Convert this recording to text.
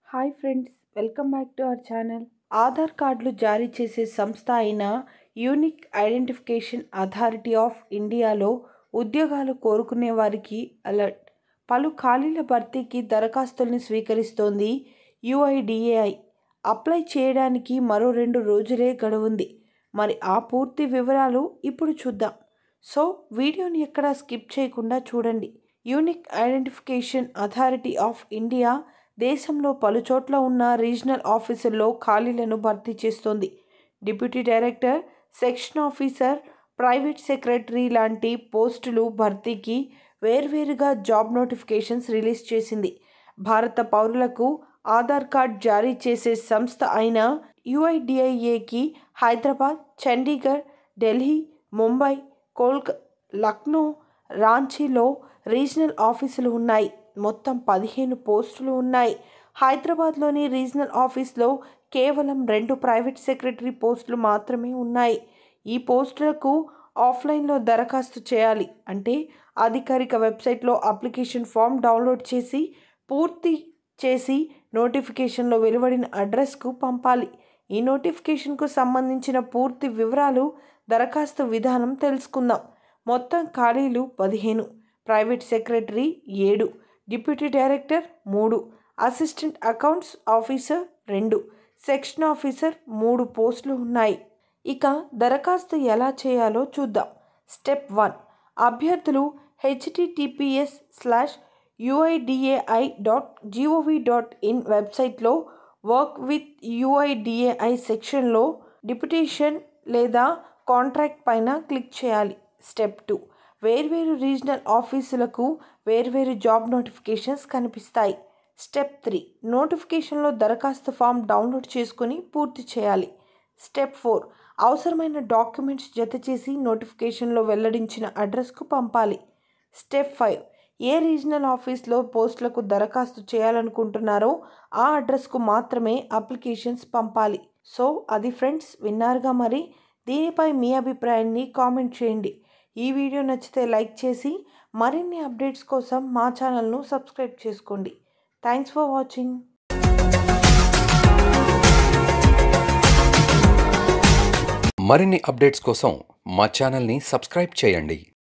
hi friends welcome back to our channel Aadhaar కార్డులు జారీ చేసే సంస్థ అయిన యూనిక్ ఐడెంటిఫికేషన్ అథారిటీ ఆఫ్ ఇండియాలో ఉద్యోగాలు కోరుకునే వారికి అలర్ట్ పలు ఖాళీల భర్తీకి దరఖాస్తుల్ని స్వీకరిస్తోంది యుఐడిఏఐ అప్లై చేయడానికి మరో రెండు రోజులే గడువుంది మరి ఆ పూర్తి వివరాలు ఇప్పుడు చూద్దాం సో వీడియోని ఎక్కడా స్కిప్ చేయకుండా చూడండి unique identification authority of India దేశంలో పలుచోట్ల ఉన్న రీజనల్ ఆఫీసుల్లో ఖాళీలను భర్తీ చేస్తోంది deputy director section officer private secretary లాంటి పోస్టులు భర్తీకి వేర్వేరుగా జాబ్ నోటిఫికేషన్స్ రిలీజ్ చేసింది భారత పౌరులకు ఆధార్ కార్డ్ జారీ చేసే సంస్థ అయిన యుఐడిఐఏకి హైదరాబాద్ చండీగఢ్ ఢిల్లీ ముంబై కోల్క లక్నో రాంచీలో రీజనల్ ఆఫీసులు ఉన్నాయి మొత్తం పదిహేను పోస్టులు ఉన్నాయి హైదరాబాద్లోని రీజనల్ ఆఫీస్లో కేవలం రెండు ప్రైవేట్ సెక్రటరీ పోస్టులు మాత్రమే ఉన్నాయి ఈ పోస్టులకు ఆఫ్లైన్లో దరఖాస్తు చేయాలి అంటే అధికారిక వెబ్సైట్లో అప్లికేషన్ ఫామ్ డౌన్లోడ్ చేసి పూర్తి చేసి నోటిఫికేషన్లో వెలువడిన అడ్రస్కు పంపాలి ఈ నోటిఫికేషన్కు సంబంధించిన పూర్తి వివరాలు దరఖాస్తు విధానం తెలుసుకుందాం మొత్తం ఖాళీలు పదిహేను ప్రైవేట్ సెక్రటరీ ఏడు డిప్యూటీ డైరెక్టర్ మూడు అసిస్టెంట్ అకౌంట్స్ ఆఫీసర్ రెండు సెక్షన్ ఆఫీసర్ మూడు పోస్టులు ఉన్నాయి ఇక దరఖాస్తు ఎలా చేయాలో చూద్దాం స్టెప్ వన్ అభ్యర్థులు HTTPS slash UIDAI dot GOV dot in వెబ్సైట్లో వర్క్ విత్ యుఐడిఏఐ సెక్షన్లో డిప్యుటేషన్ లేదా కాంట్రాక్ట్ పైన క్లిక్ చేయాలి స్టెప్ టూ వేర్వేరు రీజనల్ ఆఫీసులకు వేర్వేరు జాబ్ నోటిఫికేషన్స్ కనిపిస్తాయి స్టెప్ త్రీ నోటిఫికేషన్లో దరఖాస్తు ఫామ్ డౌన్లోడ్ చేసుకుని పూర్తి చేయాలి స్టెప్ ఫోర్ అవసరమైన డాక్యుమెంట్స్ జత చేసి నోటిఫికేషన్లో వెల్లడించిన అడ్రస్కు పంపాలి స్టెప్ ఫైవ్ ఏ రీజనల్ ఆఫీస్లో పోస్టులకు దరఖాస్తు చేయాలనుకుంటున్నారో ఆ అడ్రస్కు మాత్రమే అప్లికేషన్స్ పంపాలి సో అది ఫ్రెండ్స్ విన్నారుగా మరి దీనిపై మీ అభిప్రాయాన్ని కామెంట్ చేయండి ఈ వీడియో నచ్చితే లైక్ చేసి మరిన్ని అప్డేట్స్ కోసం మా ఛానల్ను సబ్స్క్రైబ్ చేసుకోండి థ్యాంక్స్ ఫర్ వాచింగ్ మరిన్ని అప్డేట్స్ కోసం మా ఛానల్ని సబ్స్క్రైబ్ చేయండి